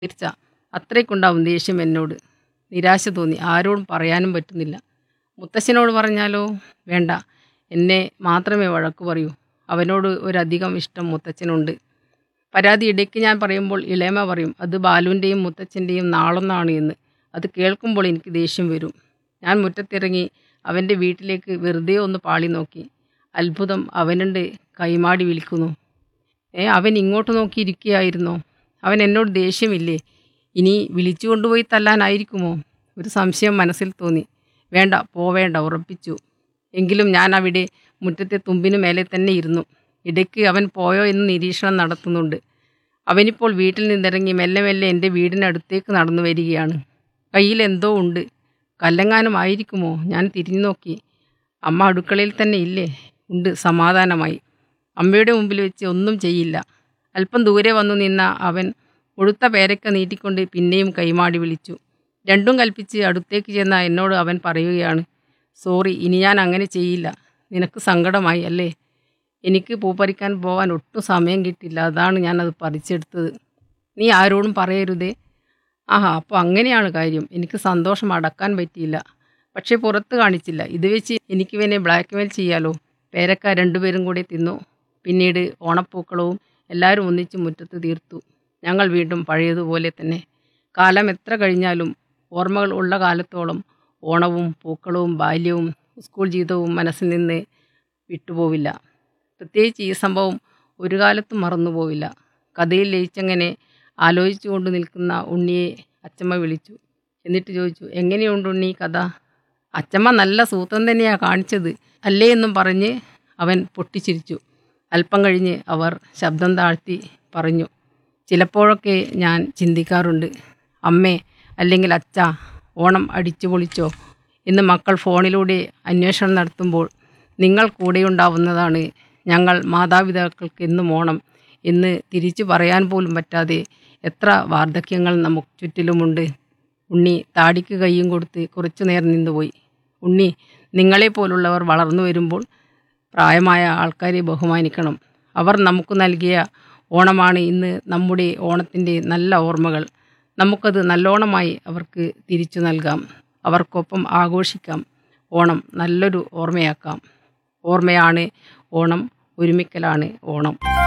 തീർച്ച അത്രയ്ക്കുണ്ടാവും ദേഷ്യം എന്നോട് നിരാശ തോന്നി ആരോടും പറയാനും പറ്റുന്നില്ല മുത്തശ്ശനോട് പറഞ്ഞാലോ വേണ്ട എന്നെ മാത്രമേ വഴക്ക് പറയൂ അവനോട് ഒരധികം ഇഷ്ടം മുത്തച്ഛനുണ്ട് പരാതി ഇടയ്ക്ക് ഞാൻ പറയുമ്പോൾ ഇളയമ പറയും അത് ബാലുവിൻ്റെയും മുത്തച്ഛൻ്റെയും നാളൊന്നാണ് എന്ന് അത് കേൾക്കുമ്പോൾ എനിക്ക് ദേഷ്യം വരും ഞാൻ മുറ്റത്തിറങ്ങി അവൻ്റെ വീട്ടിലേക്ക് വെറുതെ ഒന്ന് പാളി നോക്കി അത്ഭുതം അവനുണ്ട് കൈമാടി വിളിക്കുന്നു ഏ അവൻ ഇങ്ങോട്ട് നോക്കിയിരിക്കുകയായിരുന്നോ അവൻ എന്നോട് ദേഷ്യമില്ലേ ഇനി വിളിച്ചു കൊണ്ടുപോയി തല്ലാനായിരിക്കുമോ ഒരു സംശയം മനസ്സിൽ തോന്നി വേണ്ട പോവേണ്ട ഉറപ്പിച്ചു എങ്കിലും ഞാൻ അവിടെ മുറ്റത്തെ തുമ്പിനു മേലെ തന്നെ ഇരുന്നു ഇടയ്ക്ക് അവൻ പോയോ എന്ന് നിരീക്ഷണം നടത്തുന്നുണ്ട് അവനിപ്പോൾ വീട്ടിൽ നിന്നിറങ്ങി മെല്ലെ മെല്ലെ എൻ്റെ വീടിനടുത്തേക്ക് നടന്നു വരികയാണ് കയ്യിൽ എന്തോ ഉണ്ട് കല്ലെങ്ങാനും ആയിരിക്കുമോ ഞാൻ തിരിഞ്ഞു നോക്കി അമ്മ അടുക്കളയിൽ തന്നെ ഇല്ലേ ഉണ്ട് സമാധാനമായി അമ്മയുടെ മുമ്പിൽ വെച്ച് ഒന്നും ചെയ്യില്ല അല്പം ദൂരെ വന്നു നിന്ന അവൻ ഉടുത്ത പേരക്ക നീട്ടിക്കൊണ്ട് പിന്നെയും കൈമാടി വിളിച്ചു രണ്ടും കൽപ്പിച്ച് അടുത്തേക്ക് ചെന്ന എന്നോട് അവൻ പറയുകയാണ് സോറി ഇനി ഞാൻ അങ്ങനെ ചെയ്യില്ല നിനക്ക് സങ്കടമായി അല്ലേ എനിക്ക് പൂ പറിക്കാൻ പോകാൻ ഒട്ടും സമയം കിട്ടില്ല അതാണ് ഞാനത് പറിച്ചെടുത്തത് നീ ആരോടും പറയരുതേ ആഹാ അപ്പോൾ അങ്ങനെയാണ് കാര്യം എനിക്ക് സന്തോഷം അടക്കാൻ പറ്റിയില്ല പക്ഷേ പുറത്ത് കാണിച്ചില്ല ഇത് വെച്ച് എനിക്ക് ഇവനെ ബ്ലാക്ക് മെയിൽ ചെയ്യാലോ പേരക്ക രണ്ടുപേരും കൂടി തിന്നു പിന്നീട് ഓണപ്പൂക്കളവും എല്ലാവരും ഒന്നിച്ച് മുറ്റത്ത് തീർത്തു ഞങ്ങൾ വീണ്ടും പഴയതുപോലെ തന്നെ കാലം എത്ര കഴിഞ്ഞാലും ഓർമ്മകൾ ഉള്ള കാലത്തോളം ഓണവും പൂക്കളവും ബാല്യവും സ്കൂൾ ജീവിതവും മനസ്സിൽ നിന്ന് വിട്ടുപോവില്ല പ്രത്യേകിച്ച് ഈ സംഭവം ഒരു കാലത്തും മറന്നുപോവില്ല കഥയിൽ ലയിച്ചങ്ങനെ ആലോചിച്ചു കൊണ്ട് നിൽക്കുന്ന ഉണ്ണിയെ അച്ചമ്മ വിളിച്ചു എന്നിട്ട് ചോദിച്ചു എങ്ങനെയുണ്ട് ഉണ്ണി കഥ അച്ചമ്മ നല്ല സൂത്രം തന്നെയാണ് കാണിച്ചത് അല്ലേ എന്നും പറഞ്ഞ് അവൻ പൊട്ടിച്ചിരിച്ചു അല്പം കഴിഞ്ഞ് അവർ ശബ്ദം താഴ്ത്തി പറഞ്ഞു ചിലപ്പോഴൊക്കെ ഞാൻ ചിന്തിക്കാറുണ്ട് അമ്മേ അല്ലെങ്കിൽ അച്ഛ ഓണം അടിച്ചു പൊളിച്ചോ എന്ന് മക്കൾ ഫോണിലൂടെ അന്വേഷണം നടത്തുമ്പോൾ നിങ്ങൾ കൂടെയുണ്ടാവുന്നതാണ് ഞങ്ങൾ മാതാപിതാക്കൾക്ക് എന്നും ഓണം എന്ന് തിരിച്ചു പറയാൻ പോലും പറ്റാതെ എത്ര വാർദ്ധക്യങ്ങൾ നമുക്ക് ചുറ്റിലുമുണ്ട് ഉണ്ണി താടിക്ക് കൈയും കൊടുത്ത് കുറച്ചു നേരം നിന്നുപോയി ഉണ്ണി നിങ്ങളെപ്പോലുള്ളവർ വളർന്നു വരുമ്പോൾ പ്രായമായ ആൾക്കാരെ ബഹുമാനിക്കണം അവർ നമുക്ക് നൽകിയ ഓണമാണ് ഇന്ന് നമ്മുടെ ഓണത്തിൻ്റെ നല്ല ഓർമ്മകൾ നമുക്കത് നല്ലോണമായി അവർക്ക് തിരിച്ചു നൽകാം അവർക്കൊപ്പം ആഘോഷിക്കാം ഓണം നല്ലൊരു ഓർമ്മയാക്കാം ഓർമ്മയാണ് ഓണം ഒരുമിക്കലാണ് ഓണം